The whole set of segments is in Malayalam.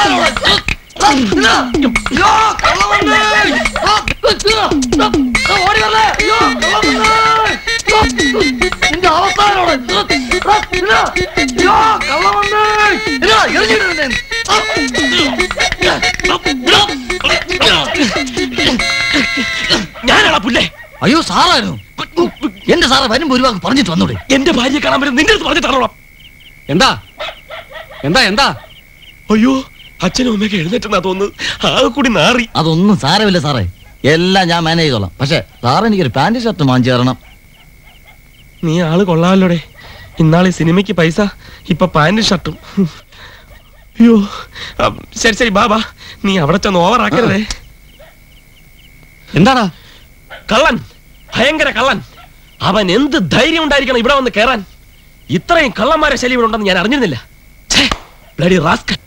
അവസാനമാണ്. ആ, ഇതാ. അയ്യോ, കള്ളവണ്ടി. ആ, ഇതാ. ഇതാ. ആ, ഓടി വരണേ. അയ്യോ, കള്ളവണ്ടി. ആ, നിന്റെ അവസാനമാണ്. ഇതാ. ആ, ഇതാ. അയ്യോ, കള്ളവണ്ടി. ഇതാ, എറിഞ്ഞിടുന്നെ. ആ, ഇതാ. ഇതാ. ഞാനാണാ പുല്ലേ അയ്യോ സാറായിരുന്നു എന്റെ സാറ് വരുമ്പോ ഒരു വാക്ക് പറഞ്ഞിട്ട് വന്നൂടെ എന്റെ ഭാര്യയെ കാണാൻ പറ്റും നിന്റെ അടുത്ത് പറഞ്ഞിട്ടാണോളാം എന്താ എന്താ എന്താ അയ്യോ അച്ഛനും അമ്മയൊക്കെ എഴുന്നേറ്റെന്നാ തോന്നുന്നു ആ കൂടി നാറി അതൊന്നും സാരമില്ല സാറേ എല്ലാം ഞാൻ മാനേജ് ചെയ്തോളാം പക്ഷെ സാറ് എനിക്കൊരു പാന്റ് ഷർട്ട് വാങ്ങിച്ചു തരണം നീ ആള് കൊള്ളാമല്ലോടെ ഇന്നാളെ സിനിമയ്ക്ക് പൈസ ഇപ്പൊ പാന്റും ഷർട്ടും അയ്യോ ആ, ശരി ശരി ബാബാ നീ അവിടെ ചെന്ന് ഓവറാക്കരുതേ എന്താടാ കള്ളൻ ഭയങ്കര കള്ളൻ അവൻ എന്ത് ധൈര്യം ഉണ്ടായിരിക്കണം ഇവിടെ വന്ന് കയറാൻ ഇത്രയും കള്ളന്മാരെ ശല്യം ഇവിടെ ഉണ്ടെന്ന് ഞാൻ അറിഞ്ഞിരുന്നില്ല ഛേ, bloody rascal.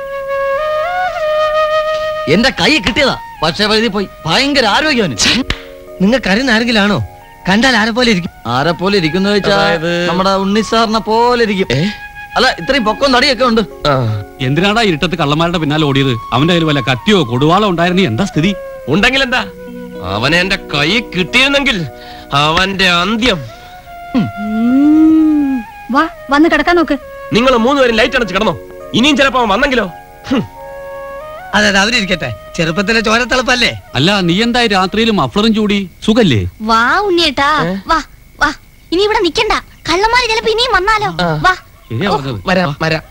എന്റെ കൈ കിട്ടിയതാ പക്ഷെ വഴുതി പോയി ഭയങ്കര ആരോഗ്യവന് നിങ്ങൾക്ക് അറിയുന്ന ആരെങ്കിലും ആണോ കണ്ടാൽ ആരെ പോലെ ഇരിക്കും ആരെ പോലെ ഇരിക്കുന്ന വെച്ചാ അതായത്? നമ്മുടെ ഉണ്ണിസാറിനെ പോലെ ഇരിക്കും ഏ? അല്ല ഇത്രയും പൊക്കം തടിയൊക്കെ ഉണ്ട് ആ, എന്തിനാടാ ഇരുട്ടത്ത് കള്ളന്മാരുടെ പിന്നാലെ ഓടിയത് അവന്റെ കയ്യിൽ വല്ല കത്തിയോ കൊടുവാളോ ഉണ്ടായിരുന്നേ എന്താ സ്ഥിതി ഉണ്ടെങ്കിൽ എന്താ അവനെ എന്റെ കൈ കിട്ടിയിരുന്നെങ്കിൽ അവന്റെ അന്ത്യം വാ വന്ന് കിടക്കാൻ നോക്ക് നിങ്ങൾ മൂന്നുപേരും ലൈറ്റ് അടച്ച് കിടന്നോ ഇനിയും ചിലപ്പോ അവൻ വന്നെങ്കിലോ ഹും. അതെ അതെ അവരിരിക്കട്ടെ ചെറുപ്പത്തിലെ ചോരത്തളപ്പല്ലേ അല്ല നീ എന്തായി രാത്രിയിൽ മഫ്ലറും ചൂടി സുഖല്ലേ വാ ഉണ്ണിയേട്ടാ വാ വാ ഇനി ഇവിടെ നിക്കണ്ട കള്ളന്മാര് ചിലപ്പോ ഇനിയും വന്നാലോ വാ ശരിയാ പറഞ്ഞത് വരാം വരാം